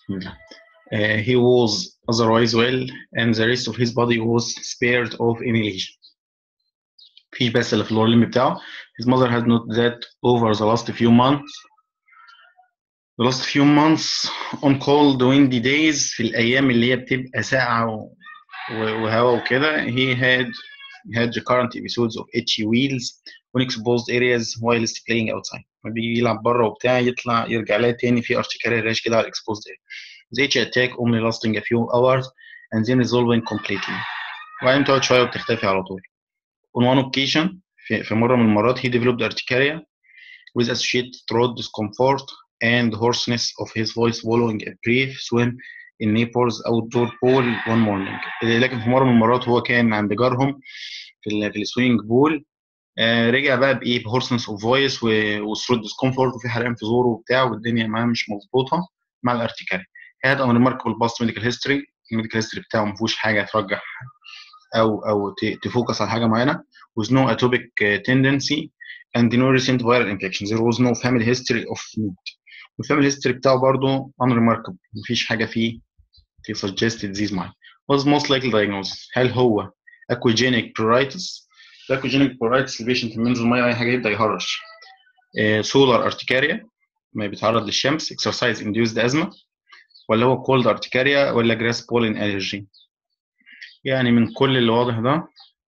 Uh, he was otherwise well and the rest of his body was spared of any lesion. في بس اللي في اللور limb بتاعه. His mother had not that over the last few months. The last few months on cold windy days في الأيام اللي هي بتبقى ساقعة و- و- وهواء وكده he had had recurrent episodes of itchy wheels when exposed areas while playing outside. لما بيجي يلعب بره وبتاع يطلع يرجع لها تاني في ارتكاريا راش كده على exposed area. The itchy attack only lasting a few hours and then resolving completely. وبعدين تقعد شوية وبتختفي على طول. On one occasion في, في مرة من المرات he developed urticaria with associated throat discomfort and hoarseness of his voice following a brief swim in neighbor's outdoor pool one morning. لكن في مرة من المرات هو كان عند جارهم في ال في السوينج بول آه رجع بقى بايه بهورسنس اوف فويس وثروت ديسكomfort وفي حرقان في زوره وبتاع والدنيا معاه مش مظبوطه مع الارتكاري. had an remarkable past medical history الميديكال هيستوري بتاعه ما فيهوش حاجه ترجح او او ت- تفوكس على حاجه معينه with no atopic uh, tendency and no recent viral infection there was no family history of mood والفاميلي هيستوري بتاعه برضه unremarkable مفيش حاجه فيه ت suggest disease معين was most likely diagnosis هل هو aquagenic pruritus aquagenic pruritus البيشنت بينزل ميه اي حاجه يبدا يهرش سولار ارتكاريا ما بيتعرض للشمس exercise induced asthma ولا هو cold ارتكاريا ولا grass pollen allergy يعني من كل اللي واضح ده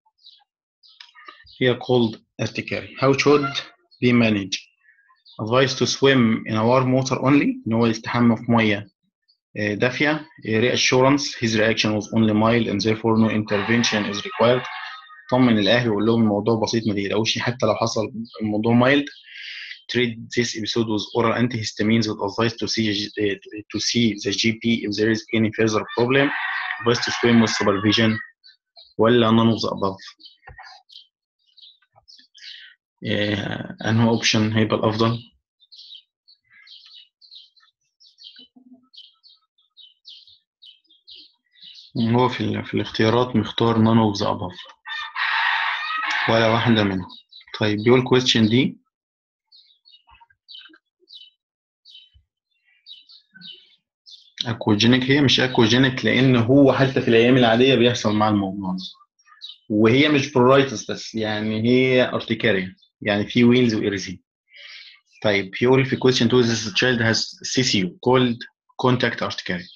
هي cold urticaria how should be managed advice to swim in a warm water only ان هو يستحمى في ميه آه، دافيه آه، reassurance his reaction was only mild and therefore no intervention is required طمن الاهل وقول لهم الموضوع بسيط ما تقلقوش حتى لو حصل الموضوع mild treat this episode with oral antihistamines with advice to see uh, to see the GP if there is any further problem advice to swim with supervision ولا none of the above آه، انه اوبشن هيبقى الافضل هو في, ال... في الاختيارات مختار none of the above ولا واحدة منهم طيب بيقول question دي اكوجينيك هي مش اكوجينيك لان هو حتى في الايام العاديه بيحصل مع الموضوع ده وهي مش برورايتس بس يعني هي ارتكاريا يعني في ويلز وإيرزين طيب بيقول في question 2 this child has CCU called contact urticaria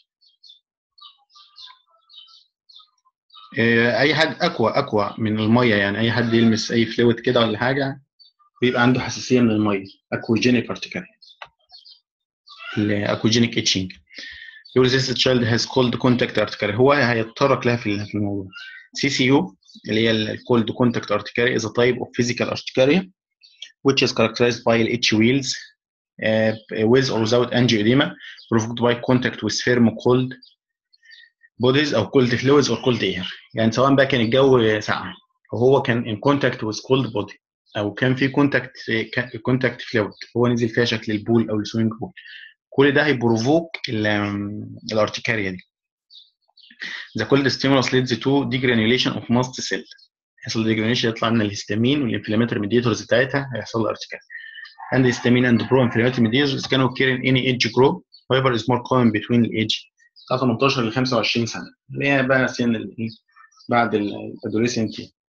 آه، اي حد اقوى اقوى من الميه يعني اي حد يلمس اي فلويد كده ولا حاجه بيبقى عنده حساسيه من الميه اكوجينيك ارتكاريا الاكوجينيك اتشنج يقول this child has cold contact urticaria هو هيتطرق لها في في الموضوع CCU اللي هي الكولد كونتاكت urticaria is a type of physical urticaria which is characterized by itchy wheels uh, with or without angioedema provoked by contact with firm cold bodies او cold fluids or cold air يعني سواء بقى كان الجو ساقع وهو كان in contact with cold body او كان في كونتاكت كونتاكت فلويد هو نزل فيها شكل البول او السوينج بول كل ده هيبروفوك الارتكاريا دي The cold stimulus leads to degranulation of mast cell هيحصل degranulation يطلع من الهستامين والانفلاماتوري ميديتورز بتاعتها هيحصل له ارتكاريا and histamine and pro-inflammatory mediators can occur in any age group however is more common between the age بتاع 18 ل 25 سنه اللي هي بقى سن الايه بعد الادوليسنت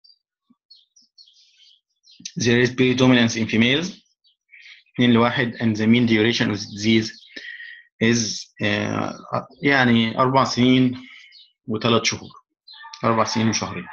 there is predominance in females 2 لواحد and the mean duration of disease is uh, يعني أربع سنين وثلاث شهور أربع سنين وشهرين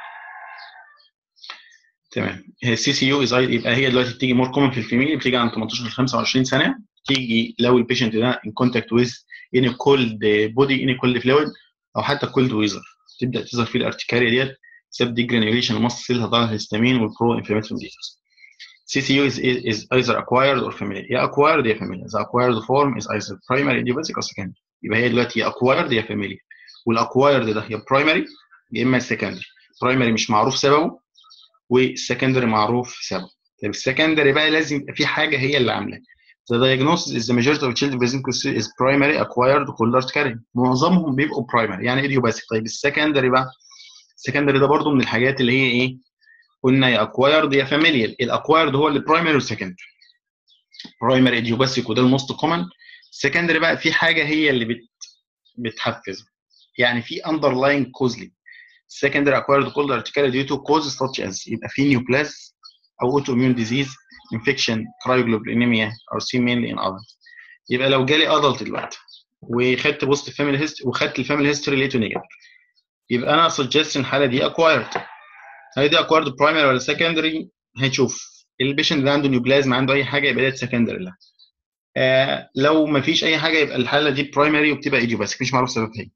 تمام السي سي يو يبقى هي دلوقتي بتيجي مور كومن في الفيميل بتيجي عند 18 ل 25 سنه تيجي لو البيشنت ده ان كونتاكت ويز اني كولد بودي اني كولد فلويد او حتى كولد ويزر تبدا تظهر فيه الارتكاريا ديت بسبب دي جرانيوليشن المصل سيل هتظهر الهستامين والبرو انفلاماتوري ديزيز CCU is, is, is either acquired or familiar. يا acquired يا familiar. The acquired form is either primary idiopathic or secondary. يبقى هي دلوقتي يا acquired يا familiar. والاكوايرد ده يا primary يا اما secondary. primary مش معروف سببه والسكندري معروف سببه. طيب السكندري بقى لازم يبقى في حاجه هي اللي عاملاه. The diagnosis is the majority of children present with is primary acquired cold urticaria. معظمهم بيبقوا primary يعني idiopathic. طيب السكندري بقى السكندري ده برضو من الحاجات اللي هي ايه قلنا يا اكوايرد يا فاميليال الاكوايرد هو اللي برايمري والسكندري برايمري ايديوباثيك وده الموست كومن سكندري بقى في حاجه هي اللي بت بتحفزه يعني في underlying causally secondary acquired cold urticaria due to causes such as يبقى في neoplasm او autoimmune disease infection cryoglobulinemia or seen mainly in adults يبقى لو جالي adult دلوقتي وخدت بوست فاميلي هيستوري وخدت الفاميلي هيستوري لقيته نيجاتيف يبقى انا سجست الحاله دي acquired هل دي acquired primary ولا secondary هنشوف البيشنت ده عنده نيوبلازم عنده اي حاجه يبقى ده سكندري لا آه لو ما فيش اي حاجه يبقى الحاله دي برايمري وبتبقى ايديوباثيك مش معروف سببها ايه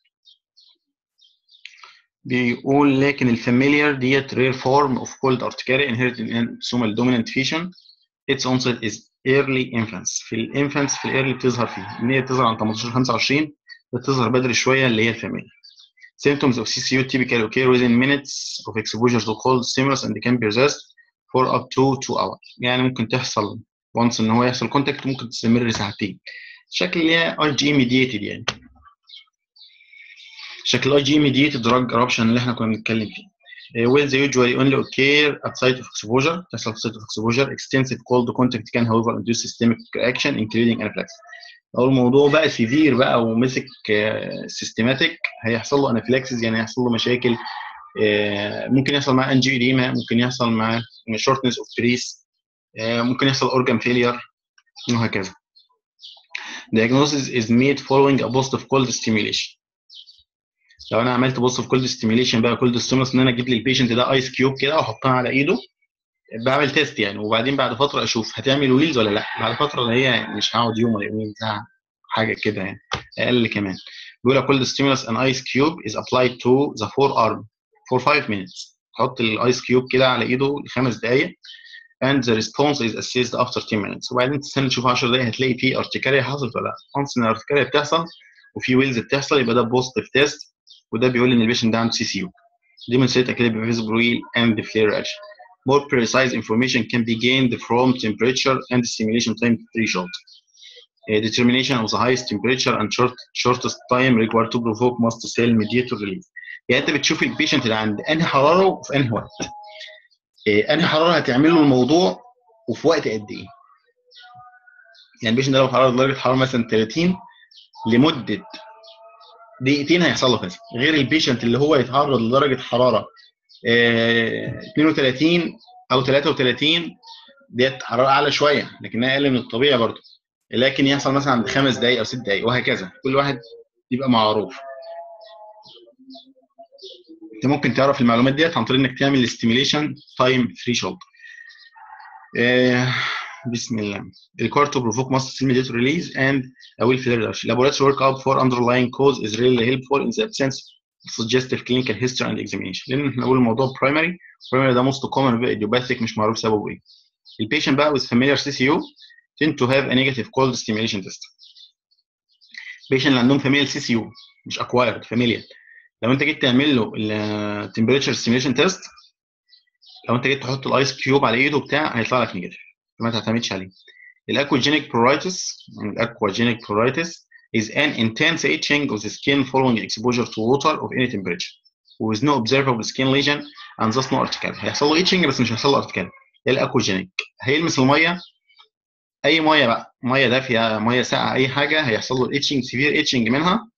بيقول لكن الفاميليار ديت rare form of cold urticaria inherited in autosomal dominant fission its onset is early infants في الانفانتس في الايرلي بتظهر فيه ان هي بتظهر عن 18 25 بتظهر بدري شويه اللي هي الفاميليا symptoms of CCU typically occur within minutes of exposure to cold stimulus and can persist for up to 2 hours يعني ممكن تحصل once ان هو يحصل كونتاكت ممكن تستمر ساعتين شكل اللي هي اي جي ميديتد يعني شكل الاي جي ميديتد دراج eruption اللي احنا كنا بنتكلم فيه will they usually only occur at site of exposure تحصل في site of exposure extensive cold contact can however induce systemic reaction including anaphylaxis لو الموضوع بقى سيفير بقى ومسك سيستماتيك هيحصل له انافيلاكسيس يعني هيحصل له مشاكل ممكن يحصل معاه انجي اديما ممكن يحصل معاه شورتنس اوف بريس ممكن يحصل اورجان فيلير وهكذا diagnosis is made following a positive cold stimulation لو انا عملت بص في كولد ستيميليشن بقى كولد ستيمولس ان انا اجيب للبيشنت ده ايس كيوب كده واحطها على ايده بعمل تيست يعني وبعدين بعد فتره اشوف هتعمل ويلز ولا لا بعد فتره اللي هي مش هقعد يوم ولا يومين ساعه حاجه كده يعني اقل كمان بيقول كولد ستيمولس ان ايس كيوب is applied to the forearm for 5 minutes تحط الايس كيوب كده على ايده لخمس دقائق and the response is assessed after 10 minutes وبعدين تستنى تشوف 10 دقائق هتلاقي في ارتكاريا حصلت ولا لا once ان الارتكاريا بتحصل وفي ويلز بتحصل يبقى ده بوزيتيف تيست وده بيقول ان البيشنت ده عنده سي سي يو demonstrate a clear visible wheel and the flare reaction more precise information can be gained from temperature and stimulation time threshold uh, determination of the highest temperature and short, shortest time required to provoke mast cell mediator release يعني انت بتشوف البيشنت ده عند انهي حراره وفي انهي وقت uh, انهي حراره هتعمل له الموضوع وفي وقت قد ايه يعني البيشنت ده لو حراره درجه حراره مثلا 30 لمده دقيقتين هيحصل له كذا غير البيشنت اللي هو يتعرض لدرجه حراره اه 32 او 33 ديت حراره اعلى شويه لكنها اقل من الطبيعي برضه لكن يحصل مثلا عند خمس دقائق او ست دقائق وهكذا كل واحد يبقى معروف انت ممكن تعرف المعلومات ديت عن طريق انك تعمل استيميليشن تايم ثريشولد بسم الله required to provoke mast cell mediator release and a will flare reduction. Laboratory workup for underlying cause is really helpful in the absence of suggestive clinical history and examination. لان احنا بنقول الموضوع primary primary ده most common بقى idiopathic مش معروف سببه ايه. البيشنت بقى with familiar CCU tend to have a negative cold stimulation test. البيشنت اللي عندهم familiar CCU مش acquired familiar لو انت جيت تعمل له ال temperature stimulation test لو انت جيت تحط الايس كيوب على ايده بتاع هيطلع لك نيجاتيف ما تعتمدش عليه الاكواجينيك pruritus الاكواجينيك pruritus is an intense itching of the skin following exposure to water of any temperature with no observable skin lesion and thus no urticaria هيحصل له itching بس مش هيحصل له urticaria ده الاكواجينيك هيلمس الميه اي ميه بقى ميه دافيه ميه ساقعه اي حاجه هيحصل له itching severe itching منها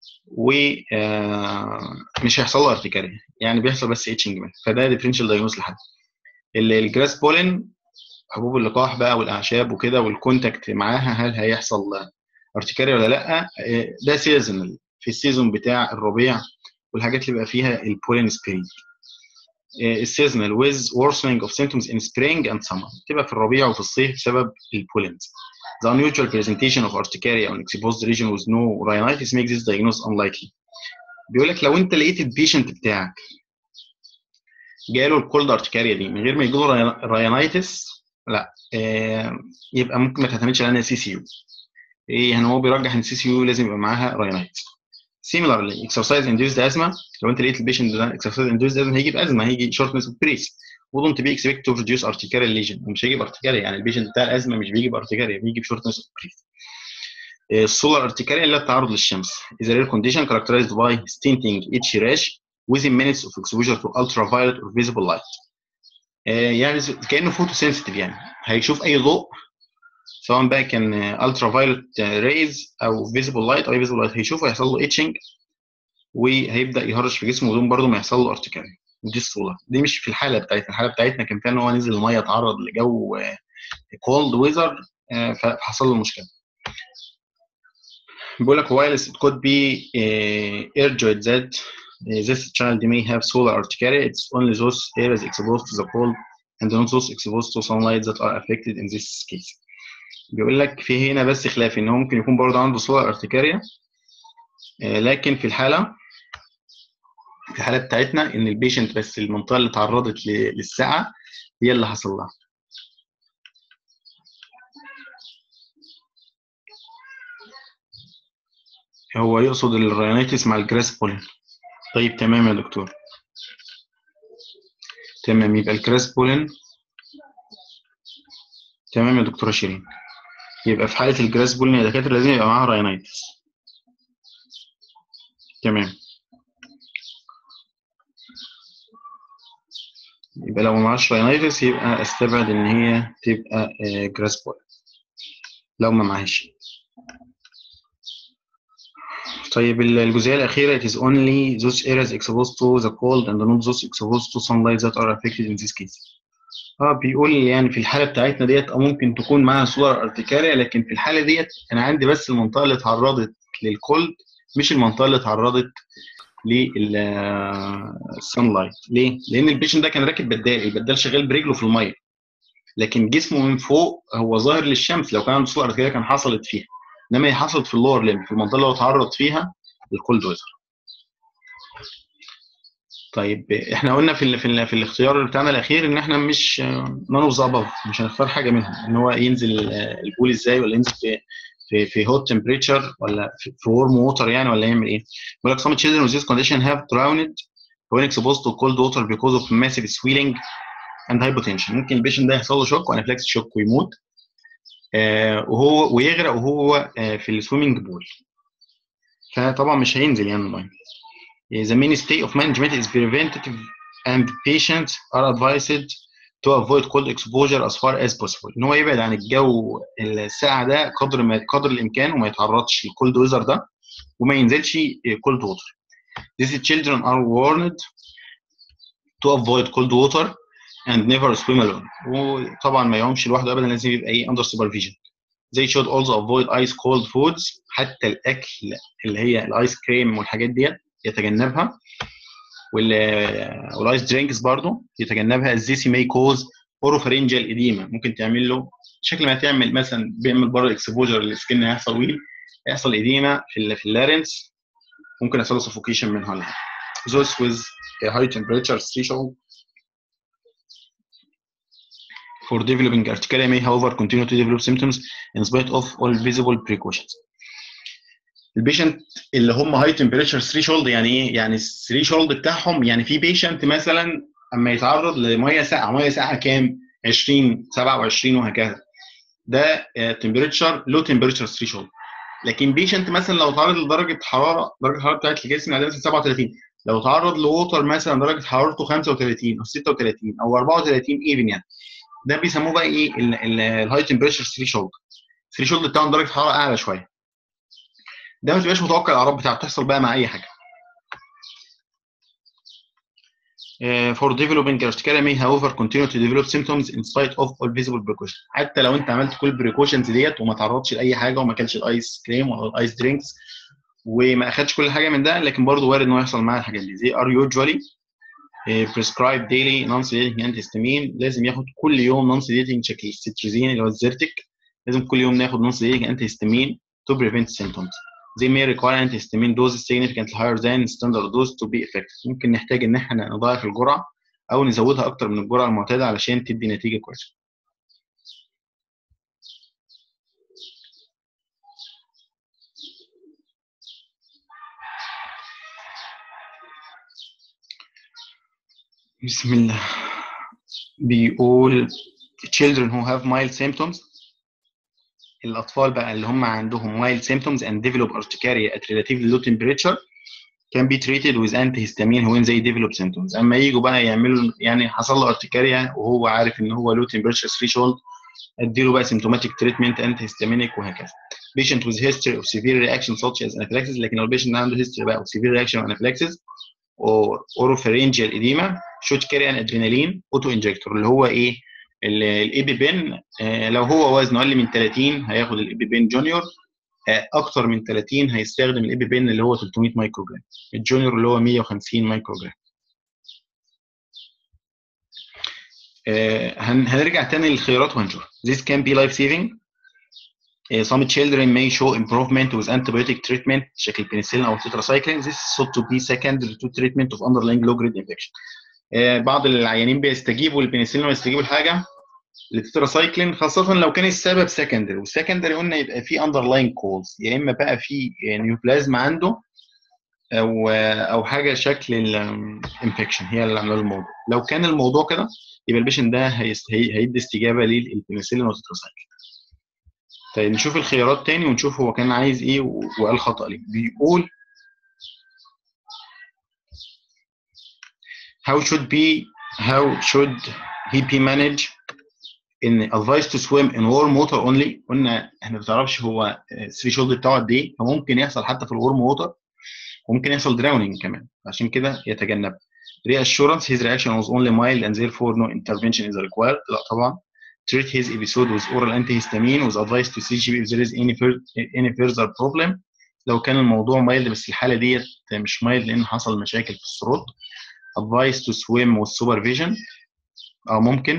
ومش هيحصل له ارتكاريا يعني بيحصل بس itching منها فده ديفرنشال دايجنوز لحد الجراس بولين حبوب اللقاح بقى والاعشاب وكده والكونتاكت معاها هل هيحصل ارتكاريا ولا لا ده سيزونال في السيزون بتاع الربيع والحاجات اللي بيبقى فيها البولين سبرينج السيزونال with worsening of symptoms in spring and summer تبقى في الربيع وفي الصيف بسبب البولينز The unusual presentation of urticaria on exposed region with no rhinitis makes this diagnosis unlikely. بيقول لك لو انت لقيت البيشنت بتاعك جاله الكولد ارتكاريا دي من غير ما يجيله راينايتس لا آه يبقى ممكن ما تعتمدش على سي سي يو ايه يعني هو بيرجح ان السي سي يو لازم يبقى معاها راينايتس similarly exercise induced asthma لو انت لقيت البيشنت ده exercise induced asthma هيجيب ازمه هيجي shortness of breath wouldn't be expected to produce arterial lesion مش هيجيب ارتكاريا يعني البيشنت بتاع الازمه مش بيجيب ارتكاريا بيجيب shortness of breath السولار ارتكاريا اللي هي التعرض للشمس is a rare condition characterized by stinting itchy rash within minutes of exposure to ultraviolet or visible light يعني كانه فوتو سنسيتيف يعني هيشوف اي ضوء سواء بقى كان الترا فايولت ريز او فيزيبل لايت او فيزيبل لايت هيشوفه هيحصل له اتشنج وهيبدا يهرش في جسمه بدون برضه ما يحصل له ارتكاريا دي الصوره دي مش في الحاله بتاعتنا الحاله بتاعتنا كان فيها ان هو نزل الميه اتعرض لجو كولد ويزر فحصل له مشكله بيقول لك while it could be uh, urged that uh, this child may have solar urticaria it's only those areas exposed to the cold and not those exposed to sunlight that are affected in this case بيقول لك في هنا بس خلاف ان هو ممكن يكون برضه عنده solar urticaria uh, لكن في الحاله في الحاله بتاعتنا ان البيشنت بس المنطقه اللي تعرضت للساعه هي اللي حصل لها هو يقصد الرينيتس مع الجراس بولين طيب تمام يا دكتور تمام يبقى الجراس بولين تمام يا دكتوره شيرين يبقى في حاله الجراس بولين يا دكاتره لازم يبقى معاها رينيتس تمام يبقى لو معاش رينيتس يبقى استبعد ان هي تبقى جراس بولين لو ما معهاش طيب الجزئيه الاخيره it is only those areas exposed to the cold and not those exposed to sunlight that are affected in this case اه بيقول يعني في الحاله بتاعتنا ديت اه ممكن تكون معاها صوره ارتكاريه لكن في الحاله ديت انا عندي بس المنطقه اللي اتعرضت للكولد مش المنطقه اللي اتعرضت للسان لايت ليه؟ لان البيشنت ده كان راكب بدال البدال شغال برجله في الميه لكن جسمه من فوق هو ظاهر للشمس لو كان عنده صوره ارتكاريه كان حصلت فيها انما هي حصلت في اللور ليم في المنطقه اللي هو اتعرض فيها للكولد ويزر طيب احنا قلنا في ال في, ال في الاختيار بتاعنا الاخير ان احنا مش نون اوف ذا مش هنختار حاجه منهم ان هو ينزل البول ازاي ولا ينزل في في في هوت تمبريتشر ولا في, في warm ووتر يعني ولا يعمل ايه؟ بيقول لك some children with this condition have drowned when exposed to cold water because of massive swelling and hypotension ممكن البيشنت ده يحصل له شوك وانافلاكس شوك ويموت آه وهو ويغرق وهو آه في السويمنج بول فطبعا مش هينزل يعني الميه The main stay of management is preventative and patients are advised to avoid cold exposure as far as possible. ان هو يبعد عن الجو الساعة ده قدر ما قدر الامكان وما يتعرضش للكولد ويزر ده وما ينزلش كولد ووتر. These children are warned to avoid cold water and never swim alone. وطبعا ما يعومش لوحده ابدا لازم يبقى ايه under supervision. They should also avoid ice cold foods حتى الاكل اللي هي الايس كريم والحاجات ديت يتجنبها والايس درينكس برضو يتجنبها الزيسي ماي كوز اوروفارينجال اديما ممكن تعمل له شكل ما تعمل مثلا بيعمل بره اكسبوجر للسكن هيحصل ويل هيحصل اديما في في اللارنس ممكن يحصل له سفوكيشن منها ولا those with a high temperature threshold for developing urticaria may however continue to develop symptoms in spite of all visible precautions البيشنت اللي هم هاي تمبريتشر ثريشولد يعني ايه؟ يعني الثريشولد بتاعهم يعني في بيشنت مثلا اما يتعرض لميه ساقعه ميه ساقعه كام؟ 20 27 وهكذا ده تمبريتشر لو تمبريتشر ثريشولد لكن بيشنت مثلا لو تعرض لدرجه حراره درجه الحراره بتاعت الجسم عندنا مثلا 37 لو تعرض لووتر مثلا درجه حرارته 35 او 36 او 34 ايفن يعني ده بيسموه بقى ايه الهاي تمبريتشر ثريشولد الثريشولد بتاعهم درجه حراره اعلى شويه ده ما تبقاش متوقع الاعراض بتاعته تحصل بقى مع اي حاجه Uh, for developing urticaria may however continue to develop symptoms in spite of all visible precautions حتى لو انت عملت كل البريكوشنز ديت وما تعرضتش لاي حاجه وما اكلتش الايس كريم ولا الايس درينكس وما اخدتش كل حاجه من ده لكن برضه وارد ان هو يحصل معاه الحاجات دي they are usually uh, prescribed daily non sedating antihistamine لازم ياخد كل يوم non sedating شكل الستريزين اللي هو الزيرتك لازم كل يوم ناخد non sedating antihistamine to prevent symptoms they may require antihistamine doses significantly higher than standard dose to be effective ممكن نحتاج ان احنا نضاعف الجرعه او نزودها اكتر من الجرعه المعتاده علشان تدي نتيجه كويسه بسم الله بيقول children who have mild symptoms الاطفال بقى اللي هم عندهم mild symptoms and develop urticaria at relatively low temperature can be treated with antihistamine when they develop symptoms اما يجوا بقى يعملوا يعني حصل له urticaria وهو عارف ان هو low temperature threshold اديله بقى symptomatic treatment انتي هيستامينيك وهكذا patient with history of severe reaction such as anaphylaxis لكن لو البيشنت ده عنده history بقى of severe reaction of anaphylaxis or oropharyngeal edema should carry an adrenaline auto injector اللي هو ايه الايبي بين لو هو وزنه اقل من 30 هياخد الايبي بين جونيور اكتر من 30 هيستخدم الايبي بين اللي هو 300 مايكرو جرام الجونيور اللي هو 150 مايكرو جرام هنرجع تاني للخيارات وهنشوف this can be life saving some children may show improvement with antibiotic treatment شكل البنسلين او tetracycline this is thought to be secondary to treatment of underlying low grade infection بعض العيانين بيستجيبوا للبنسلين ويستجيبوا لحاجه للتتراسايكلين خاصه لو كان السبب سكندري والسكندري قلنا يبقى في اندرلاين كوز يا اما بقى في نيوبلازم عنده او او حاجه شكل الانفكشن هي اللي عامله الموضوع لو كان الموضوع كده يبقى البيشنت ده هيدي استجابه للبنسلين والتتراسايكلين طيب نشوف الخيارات تاني ونشوف هو كان عايز ايه وقال خطأ ليه بيقول how should be how should he be managed in advice to swim in warm water only قلنا احنا ما بنعرفش هو الثريشولد بتاعه قد ايه فممكن يحصل حتى في الورم ووتر وممكن يحصل دراونينج كمان عشان كده يتجنب reassurance his reaction was only mild and therefore no intervention is required لا طبعا treat his episode with oral antihistamine with advice to CGP if there is any further, any further problem لو كان الموضوع مايلد بس الحالة ديت مش مايلد لأن حصل مشاكل في الثروت advice to swim with supervision أو ممكن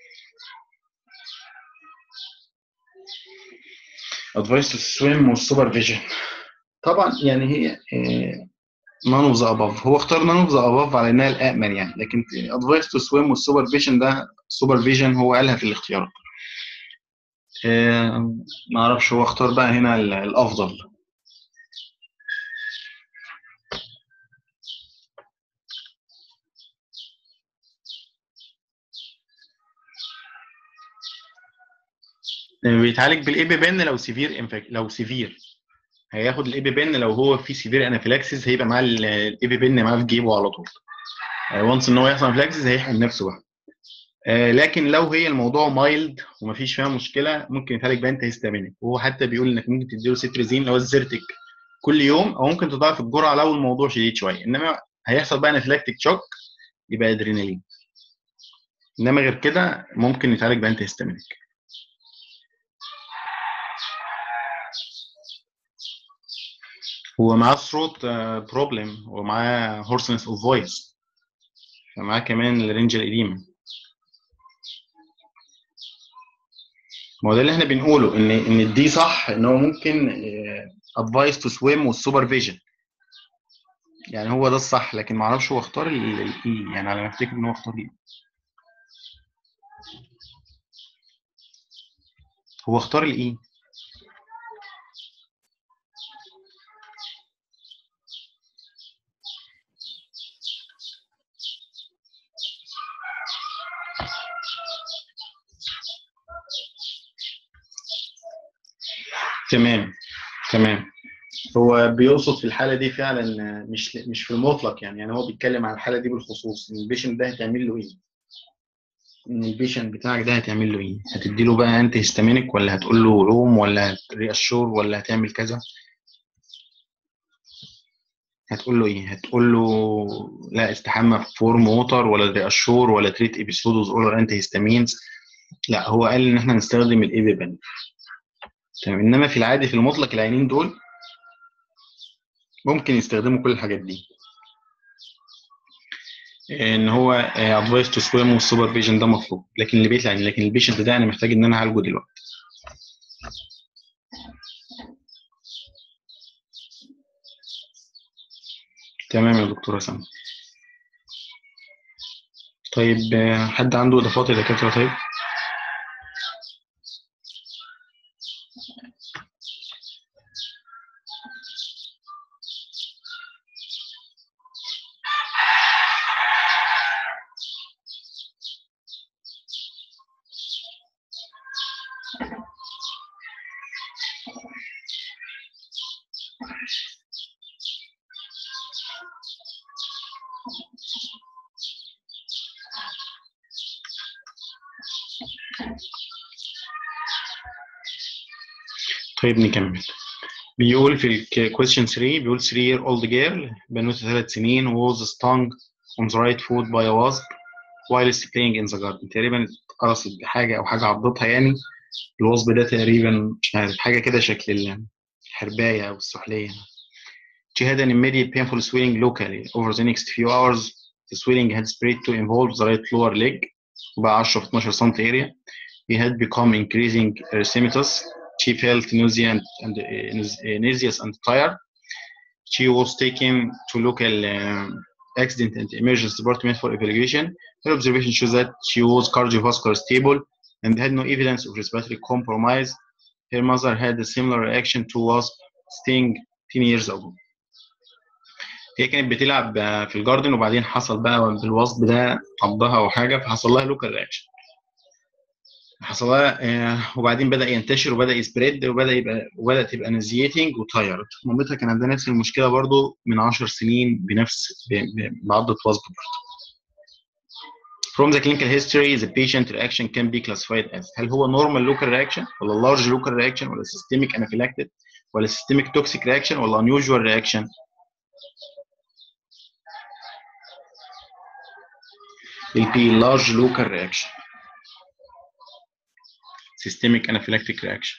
advice to swim with supervision طبعا يعني هي none of the above هو اختار none of the above على انها الامن يعني لكن advice to swim with supervision ده supervision هو قالها في الاختيارات ما اعرفش هو اختار بقى هنا الافضل بيتعالج بالايبي بن لو سيفير انفك لو سيفير هياخد الايبي بن لو هو في سيفير انافيلاكسيس هيبقى معاه الايبي بن معاه في جيبه على طول وانس ان هو يحصل انافيلاكسيس هيحقن نفسه بقى لكن لو هي الموضوع مايلد ومفيش فيها مشكله ممكن يتعالج بانت هيستامينيك وهو حتى بيقول انك ممكن تديله سيتريزين اللي هو الزرتك كل يوم او ممكن تضاعف الجرعه لو الموضوع شديد شويه انما هيحصل بقى انافيلاكتيك شوك يبقى ادرينالين انما غير كده ممكن يتعالج بانت هيستامينيك هو معاه ثروت بروبلم ومعاه هورسنس اوف فويس فمعاه كمان الرينجل اديما ما هو ده اللي احنا بنقوله ان ان دي صح ان هو ممكن ادفايس تو سويم والسوبرفيجن يعني هو ده الصح لكن ما اعرفش هو اختار الاي يعني على ما افتكر ان هو اختار الاي هو اختار الاي تمام تمام هو بيقصد في الحاله دي فعلا مش مش في المطلق يعني يعني هو بيتكلم عن الحاله دي بالخصوص ان البيشنت ده هتعمل له ايه ان البيشنت بتاعك ده هتعمل له ايه هتدي له بقى انت هيستامينيك ولا هتقول له روم ولا رياشور ولا هتعمل كذا هتقول له ايه هتقول له لا استحمى في فورم ووتر ولا رياشور ولا تريت ابيسودوز اور انت هيستامينز لا هو قال ان احنا نستخدم الايبيبن تمام انما في العادي في المطلق العينين دول ممكن يستخدموا كل الحاجات دي ان هو ادفايس تو سويم والسوبرفيجن ده مطلوب لكن اللي بيطلع لكن البيشنت ده انا محتاج ان انا اعالجه دلوقتي تمام يا دكتورة سامي طيب حد عنده اضافات يا دكاتره طيب طيب نكمل بيقول في ال question 3 بيقول 3 year old girl بنوتة ثلاث سنين was stung on the right foot by a wasp whilst playing in the garden تقريبا اتقرصت بحاجة أو حاجة عضتها يعني الوصب ده تقريبا مش عارف حاجة كده شكل الحرباية أو السحلية She had an immediate painful swelling locally. Over the next few hours, the swelling had spread to involve the right lower leg بقى 10 12 سم area. He had become increasing erythematous. She felt nausea and, and uh, nauseous and tired. She was taken to local uh, accident and emergency department for evaluation. Her observation shows that she was cardiovascular stable and had no evidence of respiratory compromise. Her mother had a similar reaction to wasp sting 10 years ago. هي كانت بتلعب في الجاردن وبعدين حصل بقى بالوصب ده عضها او حاجه فحصل لها لوكال رياكشن حصل لها وبعدين بدا ينتشر وبدا يسبريد وبدا يبقى وبدا تبقى نزيتنج وتايرد مامتها كان عندها نفس المشكله برضو من 10 سنين بنفس بعضه وصب برضو From the clinical history, the patient reaction can be classified as هل هو normal local reaction ولا large local reaction ولا systemic anaphylactic ولا systemic toxic reaction ولا unusual reaction will be large local reaction systemic anaphylactic reaction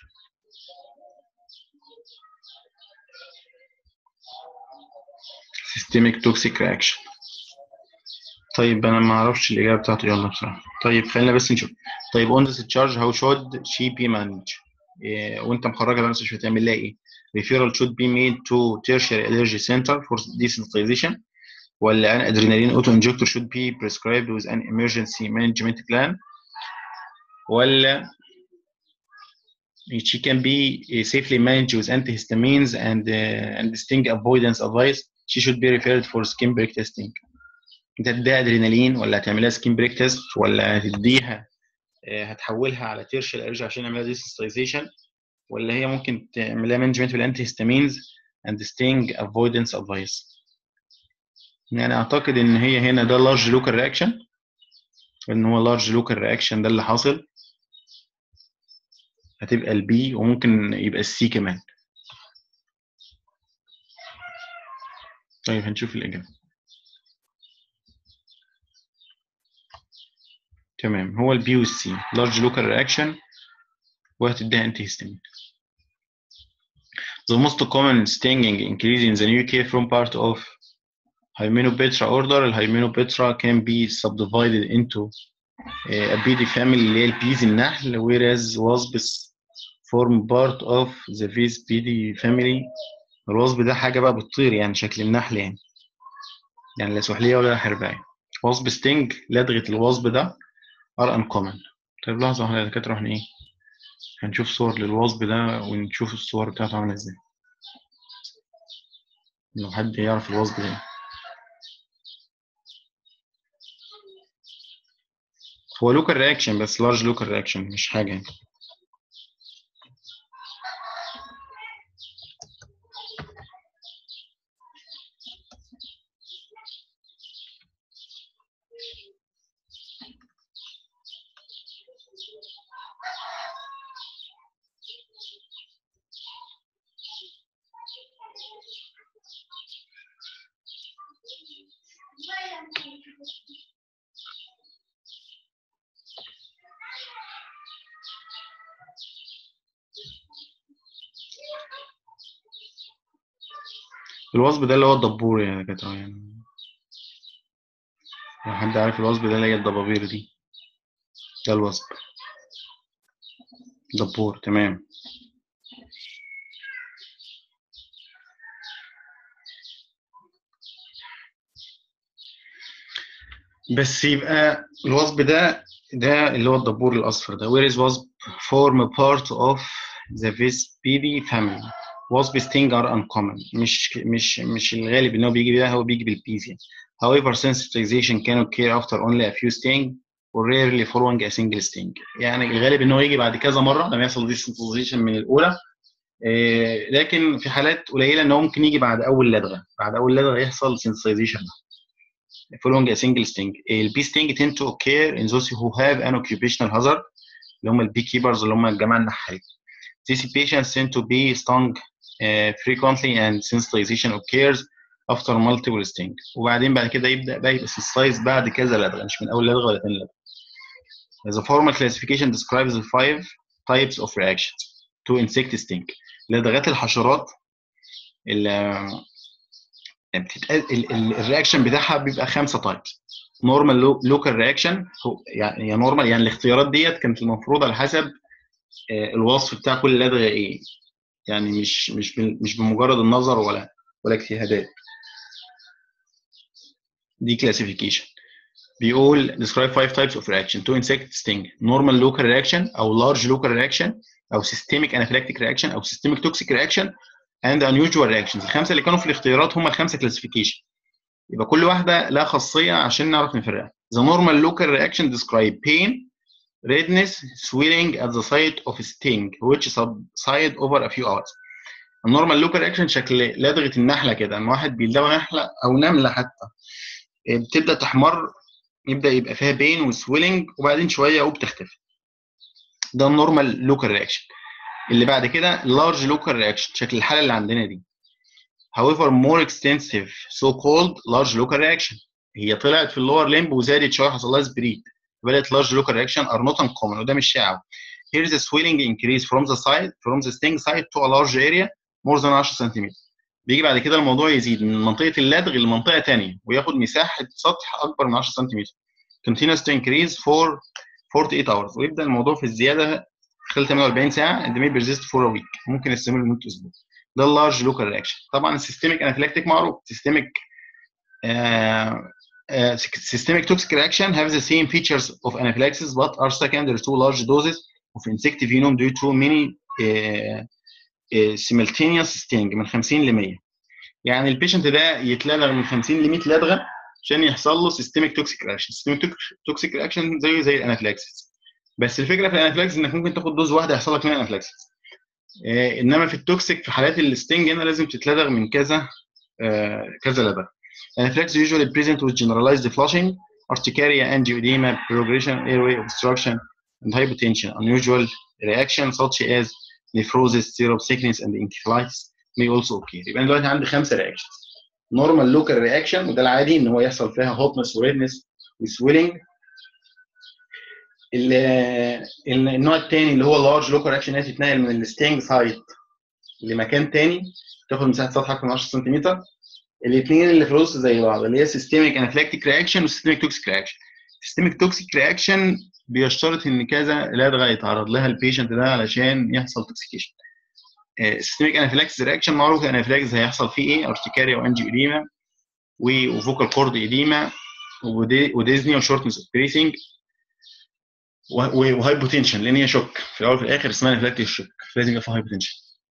systemic toxic reaction طيب انا ما اعرفش الاجابه بتاعته يلا بصراحه طيب خلينا بس نشوف طيب on discharge how should she be managed إيه وانت مخرجها بقى مش هتعمل لها ايه referral should be made to tertiary allergy center for desensitization ولا an adrenaline auto injector should be prescribed with an emergency management plan ولا she can be safely managed with antihistamines and uh, and sting avoidance advice she should be referred for skin break testing انت هتديها ادرينالين ولا هتعملها سكين بريك تيست ولا هتديها هتحولها على تيرشال ارجع عشان نعملها ديسنسيتايزيشن ولا هي ممكن تعملها مانجمنت بالانتي هيستامينز اند ستينج افويدنس ادفايس يعني اعتقد ان هي هنا ده لارج لوكال رياكشن ان هو لارج لوكال رياكشن ده اللي حاصل هتبقى البي وممكن يبقى السي كمان طيب هنشوف الاجابه تمام هو البي والسي لارج لوكال رياكشن وهتديها انتي هيستامين The most common stinging increase in the new care from part of Hymenoptera order الهيمينوبترا can be subdivided into a PD family اللي هي البيز النحل whereas wasps form part of the Vis PD family الوصب ده حاجة بقى بتطير يعني شكل النحل يعني يعني لا سحلية ولا حرباية وصب ستينج لدغة الوصب ده are uncommon طيب لحظة واحدة يا دكاترة احنا ايه هنشوف صور للوصب ده ونشوف الصور بتاعته عاملة ازاي لو حد يعرف الوصب ده هو لوكال رياكشن بس لارج لوكال رياكشن مش حاجة يعني الوصب ده اللي هو الدبور يعني كده يعني لو حد عارف الوصب ده اللي هي الدبابير دي ده الوصب دبور تمام بس يبقى الوصب ده ده اللي هو الدبور الاصفر ده where is wasp form part of the Vispidi family wasp sting are uncommon مش مش مش الغالب ان هو بيجي ده هو بيجي بالبيز يعني however sensitization can occur after only a few sting or rarely following a single sting يعني الغالب ان هو يجي بعد كذا مره لما يحصل desensitization من الاولى إيه لكن في حالات قليله ان هو ممكن يجي بعد اول لدغه بعد اول لدغه يحصل sensitization following a single sting البي sting tend to occur in those who have an occupational hazard اللي هم البي كيبرز اللي هم الجماعه النحال These patients tend to be stung uh, frequently and sensitization occurs after multiple sting وبعدين بعد كده يبدا بقى يبقى سيستايز بعد كذا لدغه مش من اول لدغه ولا ثاني لدغه. The formal classification describes the five types of reactions to insect sting. لدغات الحشرات ال الرياكشن بتاعها بيبقى خمسه تايبس نورمال لوكال رياكشن يعني يا نورمال يعني الاختيارات ديت كانت المفروض على حسب الوصف بتاع كل لدغه ايه يعني مش مش مش بمجرد النظر ولا ولا اجتهادات دي classification بيقول describe five types of reaction to insect sting normal local reaction او large local reaction او systemic anaphylactic reaction او systemic toxic reaction and unusual reactions الخمسه اللي كانوا في الاختيارات هم الخمسه classification يبقى كل واحده لها خاصيه عشان نعرف نفرقها the normal local reaction describe pain redness swelling at the site of sting which subside over a few hours النورمال لوكال رياكشن شكل لدغه النحله كده ان واحد بيلدغ نحله او نمله حتى بتبدا تحمر يبدا يبقى فيها بين وسويلنج وبعدين شويه وبتختفي ده النورمال لوكال رياكشن اللي بعد كده لارج لوكال رياكشن شكل الحاله اللي عندنا دي however more extensive so called large local reaction هي طلعت في اللور ليمب وزادت شويه حصل لها سبريد بدات large local reaction are not uncommon وده مش شائع here is a swelling increase from the side from the sting side to a large area more than 10 سم بيجي بعد كده الموضوع يزيد من منطقه اللدغ لمنطقه ثانيه وياخد مساحه سطح اكبر من 10 سم continues to increase for 48 hours ويبدا الموضوع في الزياده خلال 48 ساعه and may persist for a week ممكن يستمر لمده اسبوع ده اللارج لوكال رياكشن طبعا السيستميك انافيلاكتيك معروف سيستميك systemic toxic reaction have the same features of anaphylaxis but are secondary to large doses of insect venom due to many uh, uh, simultaneous sting من 50 ل 100 يعني البيشنت ده يتلدغ من 50 ل 100 لدغه عشان يحصل له systemic toxic reaction systemic toxic reaction زيه زي الانافيلاكسيس بس الفكره في الانافيلاكسيس انك ممكن تاخد دوز واحده يحصل لك منها انافيلاكسيس آه انما في التوكسيك في حالات الستنج هنا لازم تتلدغ من كذا آه كذا لدغه anaphylaxis usually present with generalized flushing urticaria angioedema progression airway obstruction and hypotension unusual reaction such as nephrosis syrup sickness and encephalitis may also occur يبقى انا دلوقتي عندي خمسه رياكشنز نورمال لوكال رياكشن وده العادي ان هو يحصل فيها هوتنس وريدنس وسويلنج النوع الثاني اللي هو اللارج لوكال رياكشن هي تتنقل من الستينج سايت لمكان ثاني تاخد مساحه سطح اكتر من 10 سم الاثنين اللي في الوسط زي بعض اللي هي سيستميك انافلاكتيك رياكشن وسيستميك توكسيك رياكشن سيستميك توكسيك رياكشن بيشترط ان كذا لدغه يتعرض لها البيشنت ده علشان يحصل توكسيكيشن سيستميك انافلاكسيس رياكشن معروف الانافلاكسيس هيحصل فيه ايه ارتكاريا وانجي اديما وفوكال كورد اديما وديزني وشورتنس اوف بريسنج وهايبوتنشن لان هي شوك في الاول وفي الاخر اسمها انافلاكتيك شوك لازم يبقى فيها هايبوتنشن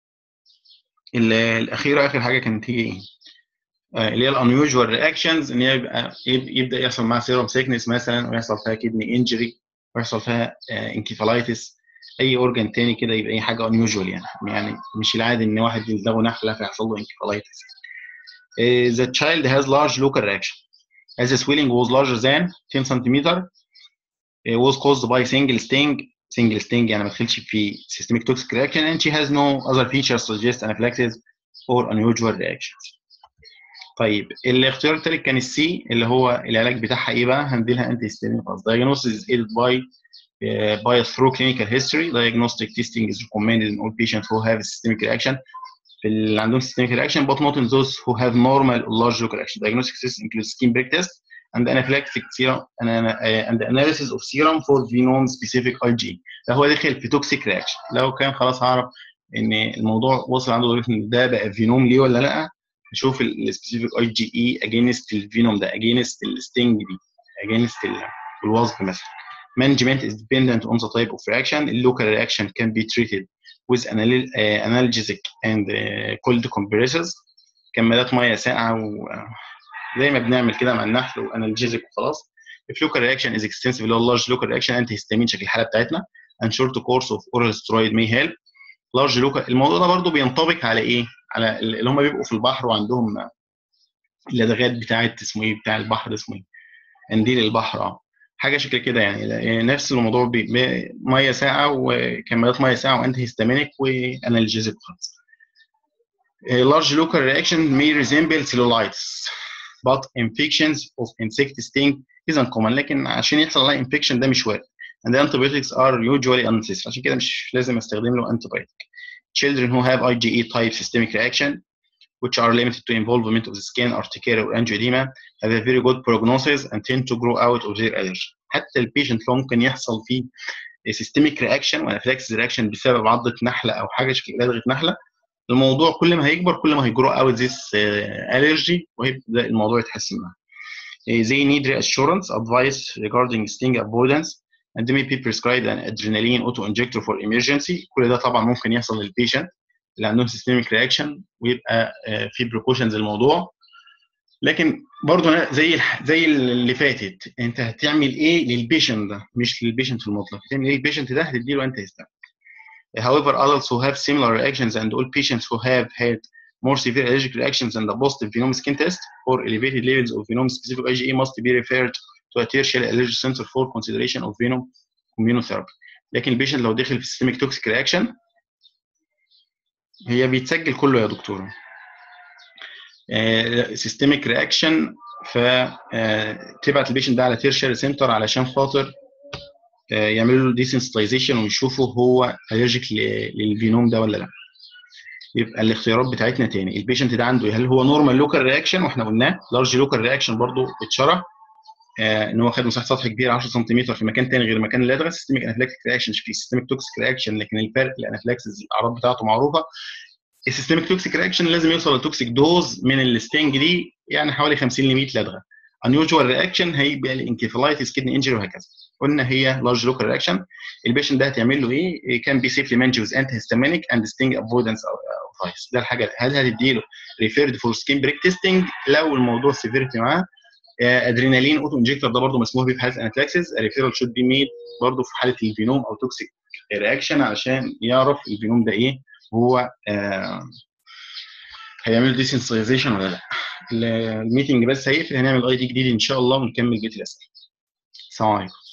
الاخيره اخر حاجه كانت هي ايه؟ اللي هي الانيوجوال رياكشنز ان هي يبقى يبدا يحصل معاها سيروم سيكنس مثلا ويحصل فيها كدني انجري ويحصل فيها انكيفالايتس اي اورجان تاني كده يبقى اي حاجه انيوجوال يعني يعني مش العادي ان واحد يلدغه نحله فيحصل له انكيفالايتس the child has large local reaction as the swelling was larger than 10 cm it was caused by single sting single sting يعني ما دخلش في systemic toxic reaction and she has no other features suggest anaphylaxis or unusual reactions طيب الاختيار الثالث كان السي اللي هو العلاج بتاعها ايه بقى؟ هنديلها انتي هيستامين خلاص. Diagnosis is aided by uh, by through clinical history. Diagnostic testing is recommended in all patients who have systemic reaction. في اللي عندهم systemic reaction but not in those who have normal or large local reaction. Diagnostic tests include skin prick test and anaphylactic serum and, uh, and the analysis of serum for venom specific IgE. فهو داخل في toxic reaction. لو كان خلاص هعرف ان الموضوع وصل عنده لدرجه ان ده بقى فينوم ليه ولا لا نشوف السبيسيفيك اي جي اي اجينست الفينوم ده اجينست الستنج دي اجينست الوصف مثلا management is dependent on the type of reaction the local reaction can be treated with anal uh, analgesic and uh, cold compressors كمادات ميه ساقعه وزي ما بنعمل كده مع النحل وانالجيزك وخلاص if local reaction is extensive اللي هو large local reaction انتي هيستامين شكل الحاله بتاعتنا and short course of oral steroid may help large local الموضوع ده برضو بينطبق على ايه؟ على اللي هم بيبقوا في البحر وعندهم اللدغات بتاعت اسمه ايه بتاع البحر ده اسمه ايه؟ قنديل البحر اه حاجه شكل كده يعني نفس الموضوع ميه ساقعه وكميات ميه ساقعه وانتي هيستامينيك وانالجيزيك خالص large local reaction may resemble cellulitis but infections of insect sting is uncommon لكن عشان يحصل عليها infection ده مش وارد and the antibiotics are usually unnecessary عشان كده مش لازم استخدم له antibiotic children who have IgE type systemic reaction which are limited to involvement of the skin, urticaria or angioedema have a very good prognosis and tend to grow out of their allergy. حتى البيشنت لو ممكن يحصل فيه systemic reaction وانافلاكسس رياكشن بسبب عضة نحلة أو حاجة شكل لدغة نحلة الموضوع كل ما هيكبر كل ما هيجرو اوت ذيس allergy وهيبدا الموضوع يتحسن معاه. They need reassurance, advice regarding sting avoidance and may be prescribed an adrenaline auto injector for emergency كل ده طبعا ممكن يحصل للبيشنت اللي عندهم سيستميك رياكشن ويبقى في بريكوشنز الموضوع لكن برضه زي زي اللي فاتت انت هتعمل ايه للبيشنت ده مش للبيشنت في المطلق هتعمل ايه للبيشنت ده هتديله انت هيستمر However, adults who have similar reactions and all patients who have had more severe allergic reactions than the positive Venom skin test or elevated levels of Venom specific IgE must be referred to a tertiary allergy center for consideration of Venom immunotherapy. لكن البيشنت لو دخل في systemic toxic reaction هي بيتسجل كله يا دكتوره سيستميك رياكشن فتبعت البيشنت ده على تيرشري سنتر علشان خاطر يعملوا له ديسنسيتايزيشن ويشوفوا هو الرجيك للفينوم ده ولا لا يبقى الاختيارات بتاعتنا تاني البيشنت ده عنده هل هو نورمال لوكال رياكشن واحنا قلناه لارج لوكال رياكشن برضو اتشرح آه ان هو خد مساحه سطح كبيره 10 سم في مكان تاني غير مكان اللدغه سيستميك انافلاكتيك رياكشن في سيستميك توكسيك رياكشن لكن الفرق الانافلاكسيس الاعراض بتاعته معروفه السيستميك توكسيك رياكشن لازم يوصل لتوكسيك دوز من الستينج دي يعني حوالي 50 ل 100 لدغه unusual رياكشن هيبقى الانكفالايتس كدني انجري وهكذا قلنا هي لارج لوكال رياكشن البيشنت ده هتعمل له ايه؟ كان بي سيفلي مانج ويز انتي هيستامينيك اند ستينج افويدنس ادفايس ده الحاجه هل هتديله ريفيرد فور سكين بريك تيستنج لو الموضوع سيفيرتي معاه ادرينالين اوتو انجكتور ده برضه مسموح بيه في حاله انافلاكسيس ريفيرال شود بي ميد برضه في حاله الفينوم او توكسيك رياكشن علشان يعرف الفينوم ده ايه هو آه هيعمل ديسنسيزيشن ولا لا الميتنج بس هيقفل هنعمل اي دي جديد ان شاء الله ونكمل بقيه الاسئله السلام عليكم